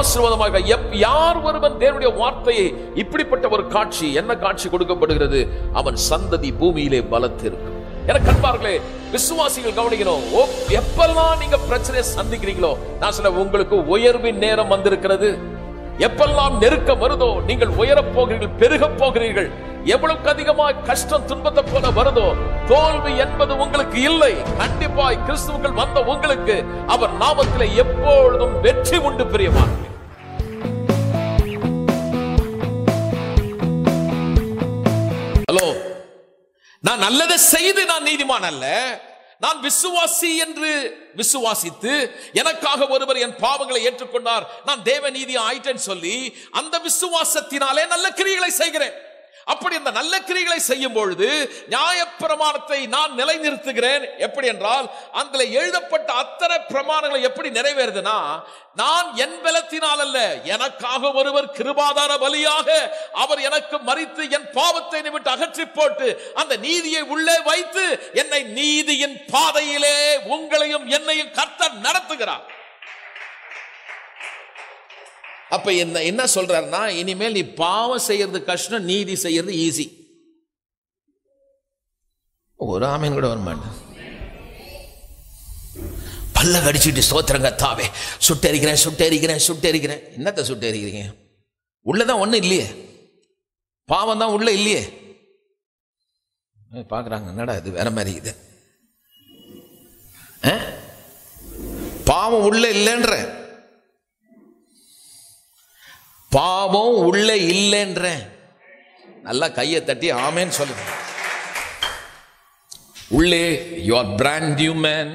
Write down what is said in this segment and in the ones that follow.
ஆசீர்வாதமாக எப்- யார் ஒருவன் தேவனுடைய வார்த்தையை இப்படிப்பட்ட ஒரு காட்சி என்ன காட்சி கொடுக்கப்படுகிறது அவன் சந்ததி பூமியிலே பலத்திருக்கும் என கண்பார்களே விசுவாசிகள் கவனிக்கணும் ஓ, எப்பெல்லாம் நீங்க பிரச்சனையை சந்திக்கிறீங்களோ நான் சொல்ல உங்களுக்கு உயர்வின் நேரம் வந்திருக்கிறது எப்பெல்லாம் நெருக்கம் வருதோ நீங்கள் உயரப் போகிறீர்கள் பெருகப் போகிறீர்கள் எவ்வளவுக்கு அதிகமாய் கஷ்டம் துன்பத்தை போல வருதோ தோல்வி என்பது உங்களுக்கு இல்லை கண்டிப்பாய் கிறிஸ்துவுக்குள் வந்த உங்களுக்கு அவர் நாமத்திலே எப்பொழுதும் வெற்றி உண்டு பிரியமானவர்களே ஹலோ நான் நல்லதை செய்து நான் நீதிமான் அல்ல நான் விசுவாசி என்று விசுவாசித்து எனக்காக ஒருவர் என் பாவங்களை ஏற்றுக்கொண்டார் நான் தேவ நீதி ஆயிட்டேன்னு சொல்லி அந்த விசுவாசத்தினாலே நல்ல கிரியைகளை செய்கிறேன் அப்படி அந்த நல்ல கிரிகளை செய்யும் பொழுது நியாயப்பிரமாணத்தை நான் நிலைநிறுத்துகிறேன் எப்படி என்றால் அதில் எழுதப்பட்ட அத்தனை பிரமாணங்களை எப்படி நிறைவேறுதுன்னா நான் என் பலத்தினால் அல்ல எனக்காக ஒருவர் கிருபாதார பலியாக அவர் எனக்கு மறித்து என் பாவத்தை விட்டு அகற்றி போட்டு அந்த நீதியை உள்ளே வைத்து என்னை நீதியின் பாதையிலே உங்களையும் என்னையும் கர்த்தர் நடத்துகிறார் அப்ப என்ன என்ன சொல்றாருன்னா இனிமேல் நீ பாவம் செய்யறது கஷ்டம் நீதி செய்யறது ஈஸி ஒரு ஆமீன் கூட வர மாட்டேன் பல்ல கடிச்சிட்டு ஸ்தோத்திரங்க தாவே சுட்டெரிக்கிறேன் சுட்டெரிக்கிறேன் சுட்டெரிக்கிறேன் என்னத்த சுட்டெரிக்கிறீங்க உள்ளதான் ஒண்ணும் இல்லையே பாவம் தான் உள்ள இல்லையே பார்க்குறாங்க என்னடா இது வேற மாதிரி இது ஆ? பாவம் உள்ள இல்லைன்ற பாவம் உள்ள இல்லைன்ற நல்லா கையை தட்டி ஆமேன்னு சொல்லுங்க உள்ளே you are brand new man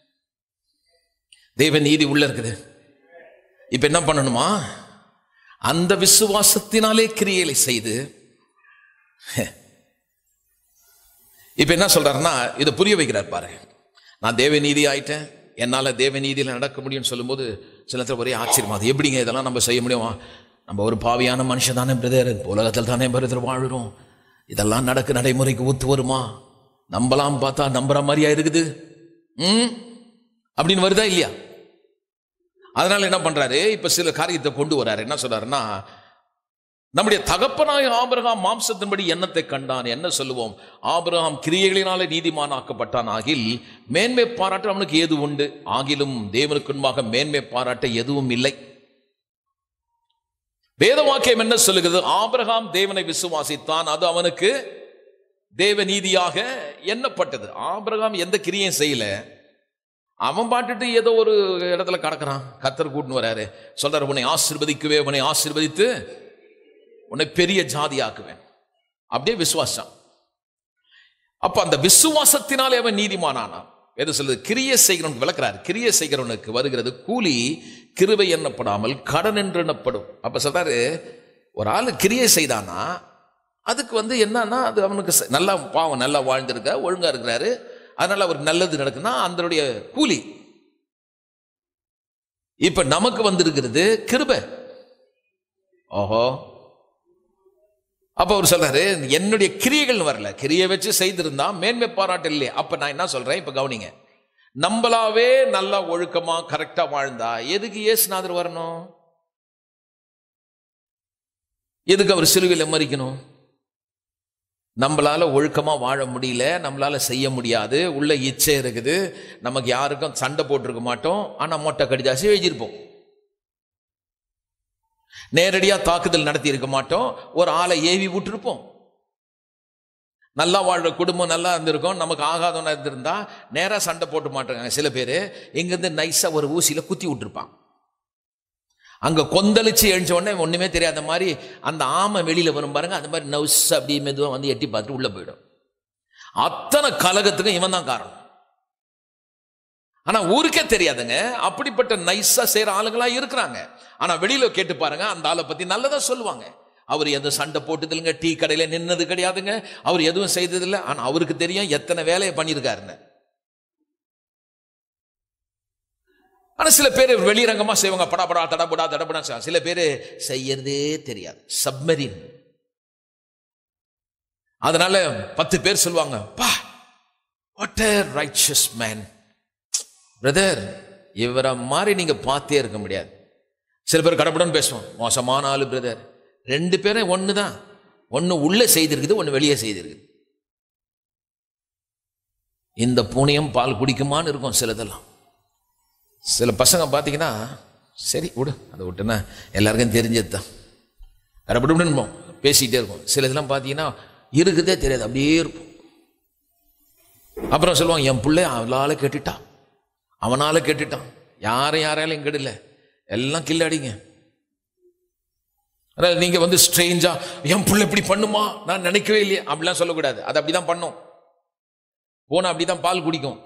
தேவ நீதி உள்ள இருக்குது இப்ப என்ன பண்ணணுமா அந்த விசுவாசத்தினாலே கிரியைகளை செய்து இப்ப என்ன சொல்றாருன்னா இதை புரிய வைக்கிறார் பாரு நான் தேவ நீதி ஆயிட்டேன் என்னால தேவ நீதியில நடக்க முடியும்னு சொல்லும்போது சில நேரத்துல ஒரே ஆச்சரியமா அது எப்படிங்க இதெல்லாம் நம்ம செய்ய முடியுமா நம்ம ஒரு பாவியான மனுஷன் தானே பிரதர் உலகத்தில் தானே பிரதர் வாழுறோம் இதெல்லாம் நடக்க நடைமுறைக்கு ஒத்து வருமா நம்பலாம் பார்த்தா நம்புற மாதிரியா இருக்குது ம் அப்படின்னு வருதா இல்லையா அதனால என்ன பண்றாரு இப்ப சில காரியத்தை கொண்டு வராரு என்ன சொல்றாருன்னா நம்முடைய தகப்பனாய் ஆபிரகாம் மாம்சத்தின்படி எண்ணத்தை கண்டான் என்ன சொல்லுவோம் ஆபிரகாம் கிரியைகளினாலே நீதிமானாக்கப்பட்டான் ஆகில் மேன்மை பாராட்ட அவனுக்கு ஏது உண்டு ஆகிலும் தேவனுக்கு முன்பாக மேன்மை பாராட்ட எதுவும் இல்லை வேத வாக்கியம் என்ன சொல்லுகிறது ஆபிரகாம் தேவனை விசுவாசித்தான் அது அவனுக்கு தேவ நீதியாக எண்ணப்பட்டது ஆபிரகாம் எந்த கிரியும் செய்யல அவன் பாட்டுட்டு ஏதோ ஒரு இடத்துல கடக்குறான் கத்தர் கூட்டின்னு வராரு சொல்றாரு உன்னை ஆசீர்வதிக்கவே உன்னை ஆசீர்வதித்து உன்னை பெரிய ஜாதியாக்குவேன் அப்படியே விசுவாசம் அப்ப அந்த விசுவாசத்தினாலே அவன் நீதிமானானான் எது சொல்லுது கிரிய செய்கிறவனுக்கு விளக்குறாரு கிரிய செய்கிறவனுக்கு வருகிறது கூலி கிருபை எண்ணப்படாமல் கடன் என்று எண்ணப்படும் அப்ப சொல்றாரு ஒரு ஆள் கிரியை செய்தானா அதுக்கு வந்து என்னன்னா அது அவனுக்கு ச- நல்லா பாவம் நல்லா வாழ்ந்திருக்க ஒழுங்கா இருக்கிறாரு அதனால அவருக்கு நல்லது நடக்குன்னா அதனுடைய கூலி இப்ப நமக்கு வந்திருக்கிறது கிருபை ஓஹோ அப்ப அவர் சொல்றாரு என்னுடைய கிரியைகள் வரல கிரியை வச்சு செய்திருந்தா மேன்மை பாராட்டு இல்லையே அப்ப நான் என்ன சொல்றேன் இப்ப கவனிங்க நம்மளாவே நல்லா ஒழுக்கமா கரெக்டா வாழ்ந்தா எதுக்கு இயேசுநாதர் வரணும் எதுக்கு அவர் சிலுவையில் மறிக்கணும் நம்மளால ஒழுக்கமா வாழ முடியல நம்மளால செய்ய முடியாது உள்ள இச்சை இருக்குது நமக்கு யாருக்கும் சண்டை போட்டிருக்க மாட்டோம் ஆனா மொட்டை கடிதாசி எழுதியிருப்போம் நேரடியா தாக்குதல் நடத்தி இருக்க மாட்டோம் ஒரு ஆளை ஏவி விட்டுருப்போம் நல்லா வாழ்ற குடும்பம் நல்லா இருந்திருக்கும் நமக்கு ஆகாதவனா இருந்திருந்தா நேரா சண்டை போட்டு மாட்டாங்க சில பேர் இங்கிருந்து நைஸா ஒரு ஊசியில குத்தி விட்டுருப்பான் அங்க கொந்தளிச்சு எழுந்த உடனே ஒண்ணுமே தெரியாத மாதிரி அந்த ஆமை வெளியில வரும் பாருங்க அந்த மாதிரி நவுஸ் அப்படியே மெதுவா வந்து எட்டி பார்த்துட்டு உள்ள போயிடும் அத்தனை கலகத்துக்கும் இவன் தான் காரணம் ஆனா ஊருக்கே தெரியாதுங்க அப்படிப்பட்ட நைஸா செய்யற ஆளுங்களா இருக்கிறாங்க ஆனா வெளியில கேட்டு பாருங்க அந்த ஆளை பத்தி நல்லதா சொல்லுவாங்க அவர் எதுவும் சண்டை போட்டதில்லைங்க டீ கடையில நின்னது கிடையாதுங்க அவர் எதுவும் செய்ததில்லை ஆனா அவருக்கு தெரியும் எத்தனை வேலையை பண்ணியிருக்காருன்னு ஆனா சில பேர் வெளிரங்கமா செய்வாங்க படாபடா தடபடா தடபடா செய்வாங்க. சில பேர் செய்யறதே தெரியாது சப்மரின் அதனால பத்து பேர் சொல்லுவாங்க பா what a righteous man brother இவரை மாதிரி நீங்க பார்த்தே இருக்க முடியாது சில பேர் கடப்படன்னு பேசுவோம் மோசமான ஆளு பிரதர் ரெண்டு பேரும் ஒன்று தான் ஒன்று உள்ளே செய்திருக்குது ஒன்று வெளியே செய்திருக்குது இந்த பூனையும் பால் குடிக்குமான்னு இருக்கும் சிலதெல்லாம் சில பசங்க பார்த்தீங்கன்னா சரி விடு அதை விட்டுனா எல்லாருக்கும் தெரிஞ்சது தான் கடப்படும் பேசிக்கிட்டே இருக்கும் சில இதெல்லாம் பார்த்தீங்கன்னா இருக்குதே தெரியாது அப்படியே இருக்கும் அப்புறம் சொல்லுவாங்க என் பிள்ளை அவளால கேட்டுட்டான் அவனால கேட்டுட்டான் யாரை யாராலும் கெடல எல்லாம் கில்லாடிங்க அதனால நீங்க வந்து ஸ்ட்ரேஞ்சா என் பிள்ளை இப்படி பண்ணுமா நான் நினைக்கவே இல்லையே அப்படிலாம் சொல்லக்கூடாது அது அப்படிதான் பண்ணும் போனா அப்படிதான் பால் குடிக்கும்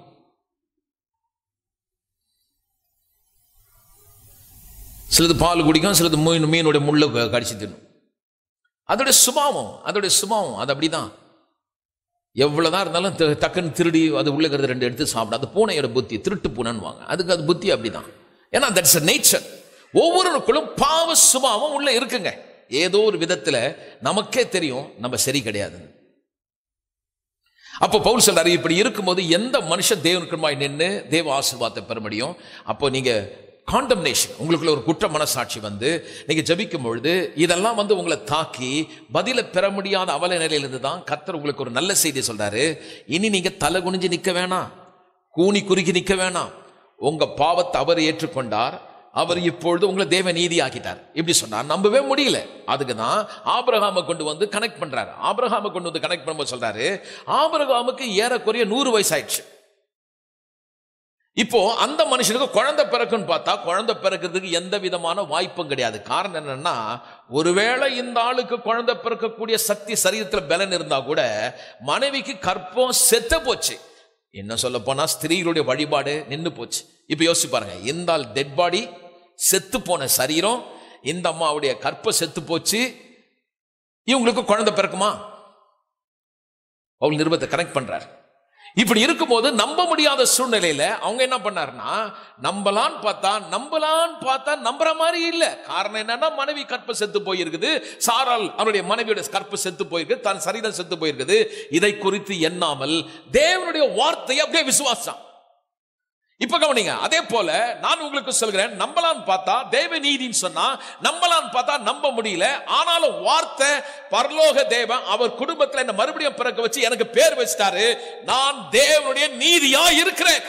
சிலது பால் குடிக்கும் சிலது மீன் மீனுடைய முள்ளை க- கடிச்சு தின்னும் அதோடைய சுபாவம் அதோடைய சுபாவம் அது அப்படிதான் எவ்வளவுதான் இருந்தாலும் த- டக்குன்னு திருடி அது உள்ள இருக்கிறது ரெண்டு எடுத்து சாப்பிடும் அது பூனையோட புத்தி திருட்டு பூனைன்னுவாங்க அதுக்கு அது புத்தி அப்படிதான் ஏன்னா தட்ஸ் அ நேச்சர் ஒவ்வொருவருக்குள்ளும் பாவ சுபாவம் உள்ள இருக்குங்க ஏதோ ஒரு விதத்துல நமக்கே தெரியும் நம்ம சரி கிடையாதுன்னு அப்போ பவுல் சொல்றாரு இப்படி இருக்கும்போது எந்த மனுஷன் தேவனுக்குமாய் நின்று தேவ ஆசீர்வாதத்தை பெற முடியும் அப்போ நீங்க காண்டம்னேஷன் உங்களுக்குள்ள ஒரு குற்ற மனசாட்சி வந்து நீங்க ஜெபிக்கும் பொழுது இதெல்லாம் வந்து உங்களை தாக்கி பதில பெற முடியாத அவல நிலையிலிருந்து தான் கர்த்தர் உங்களுக்கு ஒரு நல்ல செய்தி சொல்றாரு இனி நீங்க தலை குனிஞ்சு நிக்க வேணாம் கூனி குறுக்கி நிக்க வேணாம் உங்க பாவத்தை அவர் ஏற்றுக்கொண்டார் அவர் இப்பொழுது உங்களை தேவ நீதி ஆக்கிட்டார் இப்படி சொன்னார் நம்பவே முடியல அதுக்கு தான் ஆபிரகாமை கொண்டு வந்து கனெக்ட் பண்றாரு ஆபிரகாமை கொண்டு வந்து கனெக்ட் பண்ணும்போது சொல்றாரு ஆபிரகாமுக்கு ஏறக்குறைய நூறு வயசு ஆயிடுச்சு இப்போ அந்த மனுஷனுக்கு குழந்தை பிறக்குன்னு பார்த்தா குழந்தை பிறக்கிறதுக்கு எந்த விதமான வாய்ப்பும் கிடையாது காரணம் என்னன்னா ஒருவேளை இந்த ஆளுக்கு குழந்தை பிறக்கக்கூடிய சக்தி சரீரத்தில் பலன் இருந்தா கூட மனைவிக்கு கற்பம் செத்து போச்சு என்ன சொல்ல போனா ஸ்திரீகளுடைய வழிபாடு நின்னு போச்சு இப்போ யோசிச்சு பாருங்க இந்த ஆள் டெட் பாடி செத்து போன சரீரம் இந்த அம்மாவுடைய கற்ப செத்து போச்சு இவங்களுக்கு குழந்தை பிறக்குமா பவுல் நிருபத்தை கனெக்ட் பண்றார் இப்படி இருக்கும்போது நம்ப முடியாத சூழ்நிலையில அவங்க என்ன பண்ணாருன்னா நம்பலான்னு பார்த்தா நம்பலான்னு பார்த்தா நம்புற மாதிரி இல்ல காரணம் என்னன்னா மனைவி கற்ப செத்து போயிருக்குது சாரால் அவருடைய மனைவியோட கற்ப செத்து போயிருக்கு தன் சரீரம் செத்து போயிருக்குது இதை குறித்து எண்ணாமல் தேவனுடைய வார்த்தையை அப்படியே விசுவாசம் இப்ப கவனிங்க அதே போல நான் உங்களுக்கு சொல்கிறேன் நம்பலான்னு பார்த்தா தேவ நீதின்னு சொன்னா நம்பலான்னு பார்த்தா நம்ப முடியல ஆனாலும் வார்த்தை பரலோக தேவன் அவர் குடும்பத்துல என்ன மறுபடியும் பிறக்க வச்சு எனக்கு பேர் வச்சிட்டாரு நான் தேவனுடைய நீதியா இருக்கிறேன்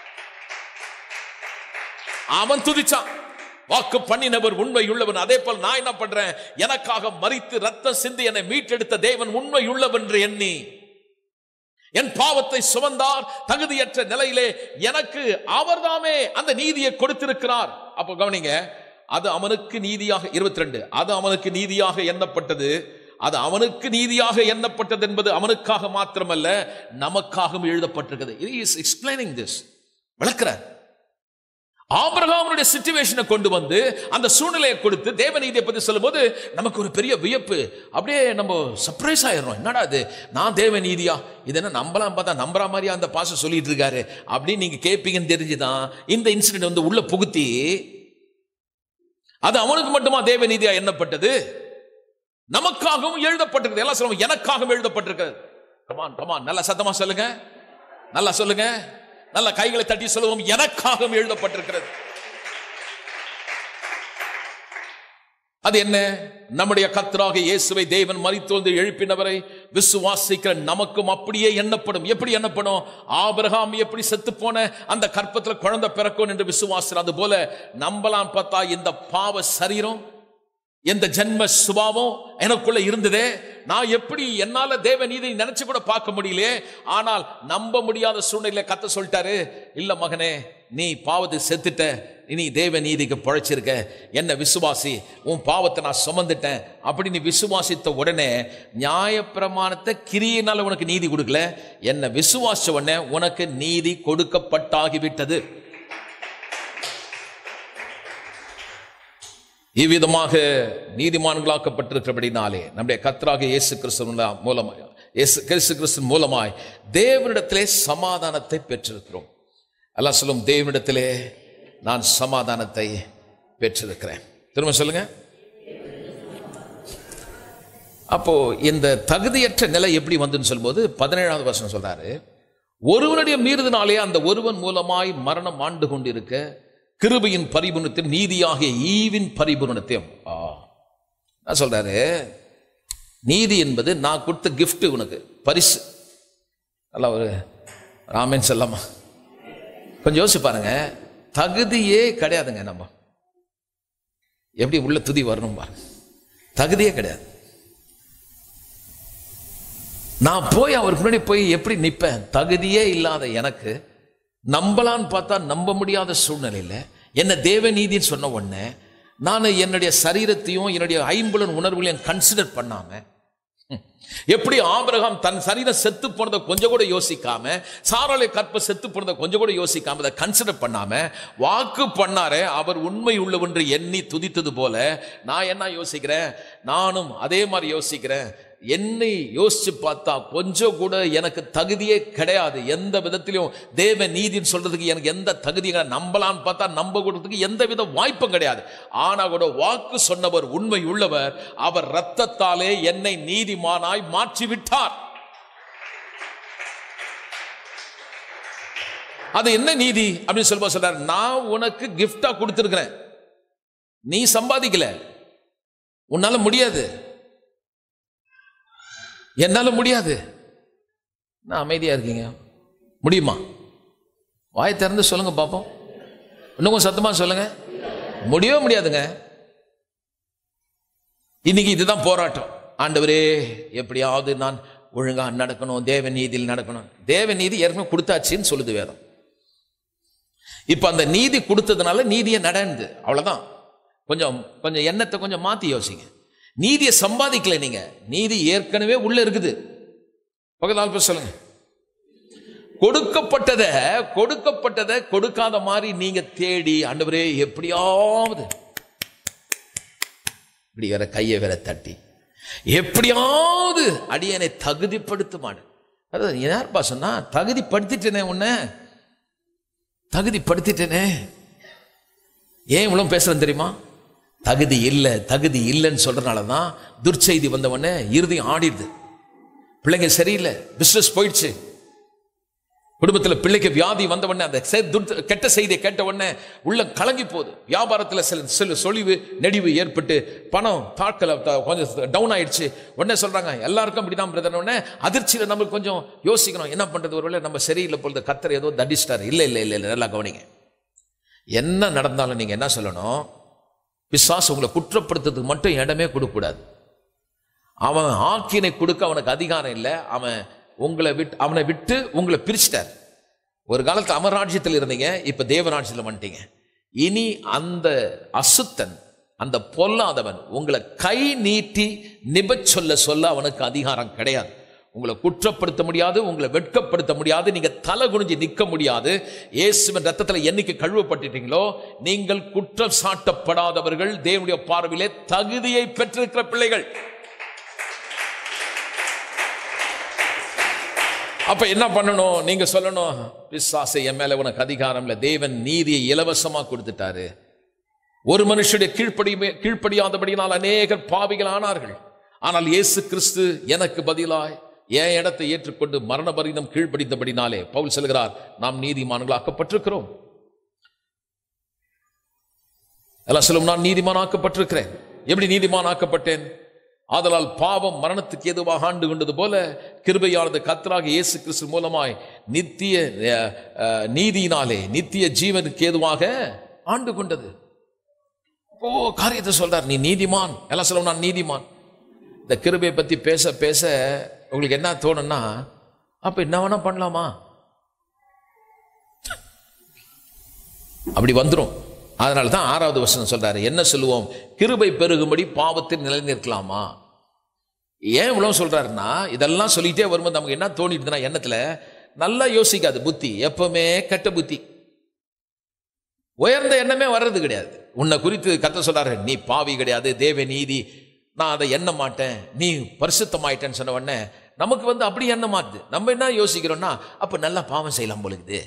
அவன் துதிச்சான் வாக்கு பண்ணினவர் உண்மை உள்ளவன் அதே போல் நான் என்ன பண்றேன் எனக்காக மறித்து ரத்தம் சிந்தி என்னை மீட்டெடுத்த தேவன் உண்மை உள்ளவன் என்று எண்ணி என் பாவத்தை சுமந்தார் தகுதியற்ற நிலையிலே எனக்கு அவர்தாமே அந்த நீதியை கொடுத்திருக்கிறார் அப்போ கவனிங்க அது அவனுக்கு நீதியாக இருபத்தி ரெண்டு அது அவனுக்கு நீதியாக எண்ணப்பட்டது அது அவனுக்கு நீதியாக எண்ணப்பட்டது என்பது அவனுக்காக மாத்திரமல்ல நமக்காகவும் எழுதப்பட்டிருக்கிறது இஸ் எக்ஸ்பிளைனிங் திஸ் விளக்குறார் ஆபிரகாமனுடைய சிச்சுவேஷனை கொண்டு வந்து அந்த சூழ்நிலையை கொடுத்து தேவநீதியை பத்தி சொல்லும்போது நமக்கு ஒரு பெரிய வியப்பு அப்படியே நம்ம சர்ப்ரைஸ் ஆயிடுறோம் என்னடா இது நான் தேவநீதியா இது என்ன நம்பலாம் பார்த்தா நம்புற மாதிரியா அந்த பாச சொல்லிட்டு இருக்காரு அப்படின்னு நீங்க கேட்பீங்கன்னு தெரிஞ்சுதான் இந்த இன்சிடென்ட் வந்து உள்ள புகுத்தி அது அவனுக்கு மட்டுமா தேவநீதியா எண்ணப்பட்டது நமக்காகவும் எழுதப்பட்டிருக்கிறது எல்லாம் சொல்லுவோம் எனக்காகவும் எழுதப்பட்டிருக்கிறது கமான் கமான் நல்ல சத்தமா சொல்லுங்க நல்லா சொல்லுங்க நல்ல கைகளை தட்டி சொல்லுவோம் எனக்காகவும் எழுதப்பட்டிருக்கிறது அது என்ன நம்முடைய கத்தராக இயேசுவை தேவன் மறித்தோந்து எழுப்பினவரை விசுவாசிக்கிற நமக்கும் அப்படியே எண்ணப்படும் எப்படி எண்ணப்படும் ஆபிரகாம் எப்படி செத்து போன அந்த கற்பத்துல குழந்தை பிறக்கும் என்று விசுவாசம் அது போல நம்பலாம் பார்த்தா இந்த பாவ சரீரம் எந்த ஜென்ம சுபாவம் எனக்குள்ள இருந்ததே நான் எப்படி என்னால தேவ நீதி நினைச்சு கூட பார்க்க முடியலையே ஆனால் நம்ப முடியாத சூழ்நிலை கத்த சொல்லிட்டாரு இல்ல மகனே நீ பாவத்தை செத்துட்ட இனி தேவ நீதிக்கு பழைச்சிருக்க என்ன விசுவாசி உன் பாவத்தை நான் சுமந்துட்டேன் அப்படி நீ விசுவாசித்த உடனே நியாயப்பிரமாணத்தை கிரியினால உனக்கு நீதி கொடுக்கல என்ன விசுவாசிச்ச உடனே உனக்கு நீதி கொடுக்கப்பட்டாகிவிட்டது இவ்விதமாக நீதிமான்களாக்கப்பட்டிருக்கிறபடினாலே நம்முடைய கத்தராக இயேசு கிறிஸ்து மூலமாய் இயேசு கிறிஸ்து கிறிஸ்து மூலமாய் தேவனிடத்திலே சமாதானத்தை பெற்றிருக்கிறோம் எல்லாம் சொல்லும் தேவனிடத்திலே நான் சமாதானத்தை பெற்றிருக்கிறேன் திரும்ப சொல்லுங்க அப்போ இந்த தகுதியற்ற நிலை எப்படி வந்துன்னு சொல்லும்போது பதினேழாவது வருஷம் சொல்றாரு ஒருவனுடைய மீறுதினாலே அந்த ஒருவன் மூலமாய் மரணம் ஆண்டு கொண்டிருக்க கிருபையின் பரிபூர்ணத்தையும் நீதியாகிய ஈவின் பரிபூர்ணத்தையும் ஆ நான் சொல்றாரு நீதி என்பது நான் கொடுத்த gift உனக்கு பரிசு நல்லா ஒரு ராமன் செல்லம்மா கொஞ்சம் யோசிச்சு பாருங்க தகுதியே கிடையாதுங்க நம்ம எப்படி உள்ள துதி வரணும் பாருங்க தகுதியே கிடையாது நான் போய் அவருக்கு முன்னாடி போய் எப்படி நிற்பேன் தகுதியே இல்லாத எனக்கு நம்பலான்னு பார்த்தா நம்ப முடியாத சூழ்நிலையில என்ன தேவநீதின்னு சொன்ன உடனே நான் என்னுடைய சரீரத்தையும் என்னுடைய ஐம்புலன் உணர்வுகளையும் கன்சிடர் பண்ணாம ஹம், எப்படி ஆபிரகாம் தன் சரீரம் செத்து போனதை கொஞ்சம் கூட யோசிக்காம சாராளை கற்ப செத்து போனதை கொஞ்சம் கூட யோசிக்காம அதை கன்சிடர் பண்ணாம வாக்கு பண்ணாரே அவர் உண்மை உள்ளவென்று எண்ணி துதித்தது போல நான் என்ன யோசிக்கிறேன் நானும் அதே மாதிரி யோசிக்கிறேன் என்னை யோசிச்சு பார்த்தா கொஞ்சம் கூட எனக்கு தகுதியே கிடையாது எந்த விதத்திலும் தேவ நீதின்னு சொல்றதுக்கு எனக்கு எந்த தகுதியும் கிடையாது. நம்பலான்னு பார்த்தா நம்ப கூடதுக்கு எந்த வித வாய்ப்பும் கிடையாது ஆனா கூட வாக்கு சொன்னவர் உண்மை உள்ளவர் அவர் ரத்தத்தாலே என்னை நீதிமானாய் மாற்றி விட்டார் அது என்ன நீதி அப்படின்னு சொல்லும்போது சொல்றாரு நான் உனக்கு கிஃப்டா கொடுத்திருக்கிறேன் நீ சம்பாதிக்கல உன்னால முடியாது என்னால முடியாது நான் அமைதியா இருக்கீங்க முடியுமா வாய் திறந்து சொல்லுங்க பார்ப்போம் இன்னும் கொஞ்சம் சத்தமா சொல்லுங்க முடியவே முடியாதுங்க இன்னைக்கு இதுதான் போராட்டம் ஆண்டவரே எப்படியாவது நான் ஒழுங்கா நடக்கணும் தேவ நீதியில் நடக்கணும் தேவ நீதி ஏற்கனவே கொடுத்தாச்சுன்னு சொல்லுது வேதம் இப்ப அந்த நீதி கொடுத்ததுனால நீதியை நடந்து அவ்வளவுதான் கொஞ்சம் கொஞ்சம் எண்ணத்தை கொஞ்சம் மாத்தி யோசிங்க நீதியை சம்பாதிக்கல நீங்க நீதி ஏற்கனவே உள்ள இருக்குது பக்கத்து ஆள் பேர் சொல்லுங்க கொடுக்கப்பட்டதை கொடுக்கப்பட்டதை கொடுக்காத மாதிரி நீங்க தேடி ஆண்டவரே எப்படியாவது இப்படி வேற கையை வேற தட்டி எப்படியாவது அடியனை தகுதிப்படுத்துமாடு அதாவது யார்ப்பா சொன்னா தகுதிப்படுத்திட்டேனே உன்னை தகுதிப்படுத்திட்டேனே ஏன் இவ்வளவு பேசுறேன் தெரியுமா தகுதி இல்லை தகுதி இல்லைன்னு சொல்றனால தான் துர்ச்செய்தி வந்தவொடனே இறுதியும் ஆடிடுது பிள்ளைங்க சரியில்லை பிசினஸ் போயிடுச்சு குடும்பத்தில் பிள்ளைக்கு வியாதி வந்த உடனே அந்த செ- துர்த்த- கெட்ட செய்தியை கேட்ட உடனே உள்ள கலங்கி போகுது வியாபாரத்தில் சில சில சொலிவு நெடிவு ஏற்பட்டு பணம் தாக்கல த- கொஞ்சம் டவுன் ஆயிடுச்சு உடனே சொல்றாங்க எல்லாருக்கும் இப்படிதான் பிரதர் உடனே அதிர்ச்சியில் நம்ம கொஞ்சம் யோசிக்கணும் என்ன பண்றது ஒருவேளை நம்ம சரியில்லை பொழுது கத்தர் ஏதோ தடிச்சிட்டாரு இல்லை இல்லை இல்லை இல்லை நல்லா கவனிங்க என்ன நடந்தாலும் நீங்க என்ன சொல்லணும் பிசாசு உங்களை குற்றப்படுத்துறதுக்கு மட்டும் இடமே கொடுக்கக்கூடாது அவன் ஆக்கினை கொடுக்க அவனுக்கு அதிகாரம் இல்லை அவன் உங்களை விட்டு அவனை விட்டு உங்களை பிரிச்சிட்டார் ஒரு காலத்துல அமராஜ்யத்தில் இருந்தீங்க இப்ப தேவராஜ்யத்தில் வந்துட்டீங்க இனி அந்த அசுத்தன் அந்த பொல்லாதவன் உங்களை கை நீட்டி நிபச் சொல்ல சொல்ல அவனுக்கு அதிகாரம் கிடையாது உங்களை குற்றப்படுத்த முடியாது உங்களை வெட்கப்படுத்த முடியாது நீங்க தலை குனிஞ்சு நிற்க முடியாது இயேசுவின் ரத்தத்துல என்னைக்கு கழுவப்பட்டுட்டீங்களோ நீங்கள் குற்றம் சாட்டப்படாதவர்கள் தேவனுடைய பார்வையிலே தகுதியை பெற்றிருக்கிற பிள்ளைகள் அப்ப என்ன பண்ணணும் நீங்க சொல்லணும் பிசாசை என் மேல உனக்கு அதிகாரம் இல்லை தேவன் நீதியை இலவசமா கொடுத்துட்டாரு ஒரு மனுஷனுடைய கீழ்ப்படி கீழ்ப்படியாதபடியினால் அநேகர் பாவிகள் ஆனார்கள் ஆனால் இயேசு கிறிஸ்து எனக்கு பதிலாய் என் இடத்தை ஏற்றுக்கொண்டு மரண பரிதம் கீழ்ப்படித்தபடினாலே பவுல் சொல்கிறார் நாம் நீதிமான்களாக்கப்பட்டிருக்கிறோம் எல்லாம் சொல்லும் நான் நீதிமானாக்கப்பட்டிருக்கிறேன் எப்படி நீதிமானாக்கப்பட்டேன் ஆதலால் பாவம் மரணத்துக்கு ஏதுவாக ஆண்டு கொண்டது போல கிருபையானது கத்தராக இயேசு கிறிஸ்து மூலமாய் நித்திய அஹ், அஹ், நீதியினாலே நித்திய ஜீவனுக்கு ஏதுவாக ஆண்டு கொண்டது ஓ காரியத்தை சொல்றார் நீ நீதிமான் எல்லாம் சொல்லும் நான் நீதிமான் இந்த கிருபையை பத்தி பேச பேச உங்களுக்கு என்ன தோணும்னா அப்ப என்ன வேணா பண்ணலாமா அப்படி வந்துரும் அதனால தான் ஆறாவது வசனம் சொல்றாரு என்ன சொல்லுவோம் கிருபை பெருகும்படி பாவத்தில் நிலைநிற்கலாமா ஏன் இவ்வளவு சொல்றாருன்னா இதெல்லாம் சொல்லிட்டே வரும்போது நமக்கு என்ன தோணிடுதுன்னா எண்ணத்துல நல்லா யோசிக்காது புத்தி எப்பவுமே கெட்ட புத்தி உயர்ந்த எண்ணமே வர்றது கிடையாது உன்னை குறித்து கத்த சொல்றாரு நீ பாவி கிடையாது தேவ நீதி நான் அதை எண்ண மாட்டேன் நீ பரிசுத்தமாயிட்டேன்னு சொன்ன உடனே நமக்கு வந்து அப்படி எண்ண மாட்டுது நம்ம என்ன யோசிக்கிறோம்னா அப்ப நல்லா பாவம் செய்யலாம் பொழுது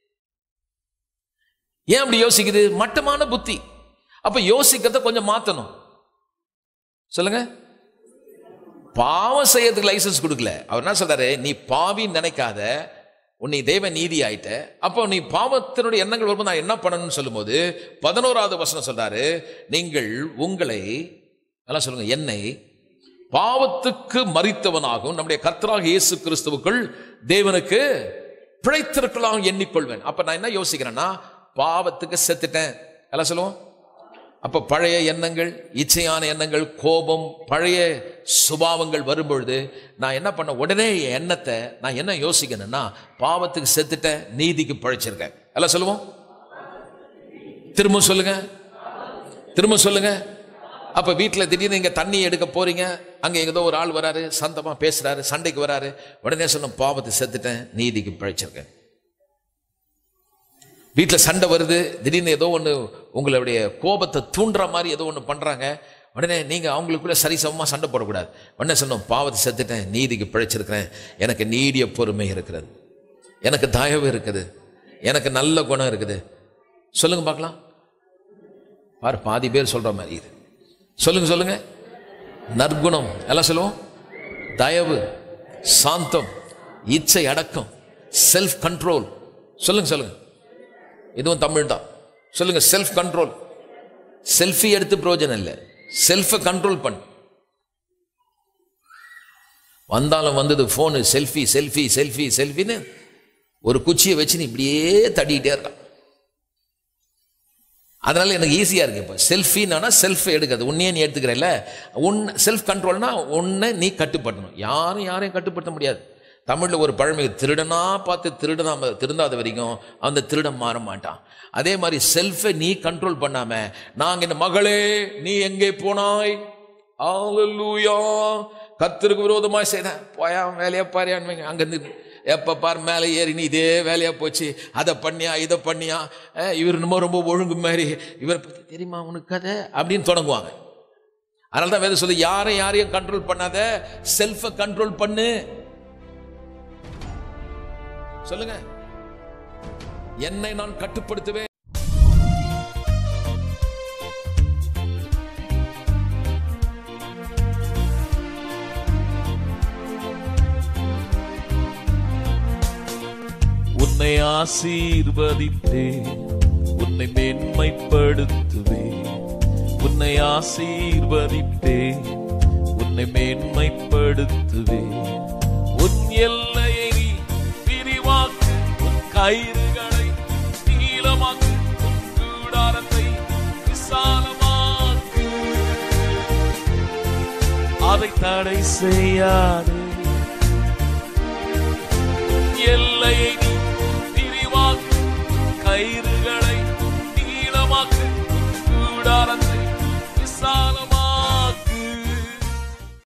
ஏன் அப்படி யோசிக்குது மட்டமான புத்தி அப்ப யோசிக்கிறத கொஞ்சம் மாத்தணும் சொல்லுங்க பாவம் செய்யறதுக்கு லைசன்ஸ் கொடுக்கல அவர் என்ன சொல்றாரு நீ பாவின்னு நினைக்காத உன்னை தேவ நீதி ஆயிட்ட அப்போ நீ பாவத்தினுடைய எண்ணங்கள் வரும்போது நான் என்ன பண்ணணும்னு சொல்லும்போது பதினோராவது வசனம் சொல்றாரு நீங்கள் உங்களை நல்லா சொல்லுங்க என்னை பாவத்துக்கு மறித்தவனாகும் நம்முடைய கர்த்தராக இயேசு கிறிஸ்துவுக்குள் தேவனுக்கு பிழைத்திருக்கலாம் எண்ணிக்கொள்வேன் அப்ப நான் என்ன யோசிக்கிறேன்னா பாவத்துக்கு செத்துட்டேன் எல்லாம் சொல்லுவோம் அப்ப பழைய எண்ணங்கள் இச்சையான எண்ணங்கள் கோபம் பழைய சுபாவங்கள் வரும்பொழுது நான் என்ன பண்ண உடனே என் எண்ணத்தை நான் என்ன யோசிக்கணும்னா பாவத்துக்கு செத்துட்டேன் நீதிக்கு பழைச்சிருக்கேன் எல்லாம் சொல்லுவோம் திரும்ப சொல்லுங்க திரும்ப சொல்லுங்க அப்ப வீட்டில் திடீர்னு இங்க தண்ணி எடுக்க போறீங்க அங்க ஏதோ ஒரு ஆள் வராரு சந்தமா பேசுறாரு சண்டைக்கு வராரு உடனே சொன்ன பாவத்தை செத்துட்டேன் நீதிக்கு பழைச்சிருக்கேன் வீட்டில் சண்டை வருது திடீர்னு ஏதோ ஒன்று உங்களுடைய கோபத்தை தூண்டுற மாதிரி ஏதோ ஒன்று பண்ணுறாங்க உடனே நீங்கள் அவங்களுக்குள்ள சரிசமமாக சண்டை போடக்கூடாது உடனே சொன்னோம் பாவத்தை செத்துட்டேன் நீதிக்கு பிழைச்சிருக்கிறேன் எனக்கு நீடிய பொறுமை இருக்கிறது எனக்கு தயவு இருக்குது எனக்கு நல்ல குணம் இருக்குது சொல்லுங்க பார்க்கலாம் பாரு பாதி பேர் சொல்ற மாதிரி இது சொல்லுங்க சொல்லுங்க நற்குணம் எல்லாம் சொல்லுவோம் தயவு சாந்தம் இச்சை அடக்கம் செல்ஃப் கண்ட்ரோல் சொல்லுங்க சொல்லுங்க இதுவும் தமிழ் தான் சொல்லுங்க செல்ஃப் கண்ட்ரோல் செல்ஃபி எடுத்து பிரயோஜனம் இல்லை செல்ஃபை கண்ட்ரோல் பண்ணு வந்தாலும் வந்தது ஃபோனு செல்ஃபி செல்ஃபி செல்ஃபி செல்ஃபின்னு ஒரு குச்சியை வச்சு நீ இப்படியே தட்டிக்கிட்டே இருக்கான் அதனால எனக்கு ஈஸியா இருக்கு இப்போ செல்ஃபின்னா செல்ஃப் எடுக்கிறது உன்னையே நீ எடுத்துக்கிறல்ல உன் செல்ஃப் கண்ட்ரோல்னா உன்னை நீ கட்டுப்படுத்தணும் யாரும் யாரையும் கட்டுப்படுத்த முடியாது தமிழில் ஒரு பழமை திருடனா பார்த்து திருடனா திருந்தாத வரைக்கும் அந்த திருடன் மாற மாட்டான் அதே மாதிரி செல்ஃபை நீ கண்ட்ரோல் பண்ணாம நாங்க இந்த மகளே நீ எங்கே போனாய் ஆலூயா கத்திற்கு விரோதமாய் செய்தேன் போயா வேலையா பாரியான்னு அங்கேருந்து எப்போ பார் மேலே ஏறி நீ இதே வேலையா போச்சு அதை பண்ணியா இதை பண்ணியா அஹ், இவர் ரொம்ப ரொம்ப ஒழுங்கு மாதிரி இவர் பத்தி தெரியுமா உனக்கு கதை அப்படின்னு தொடங்குவாங்க அதனால தான் வேதம் சொல்லி யாரையும் யாரையும் கண்ட்ரோல் பண்ணாத செல்ஃபை கண்ட்ரோல் பண்ணு சொல்லுங்க என்னை நான் கட்டுப்படுத்துவேன் உன்னை ஆசீர்வதித்தேன் உன்னை மேன்மைப்படுத்துவேன் உன்னை ஆசீர்வதித்தேன் உன்னை மேன்மைப்படுத்துவேன் உன் எல்லையை நீ விரிவாக்கு உன் கயிறுகளை நீளமாக்கு உன் கூடாரத்தை விசாலமாக்கு அதை தடை செய்யாது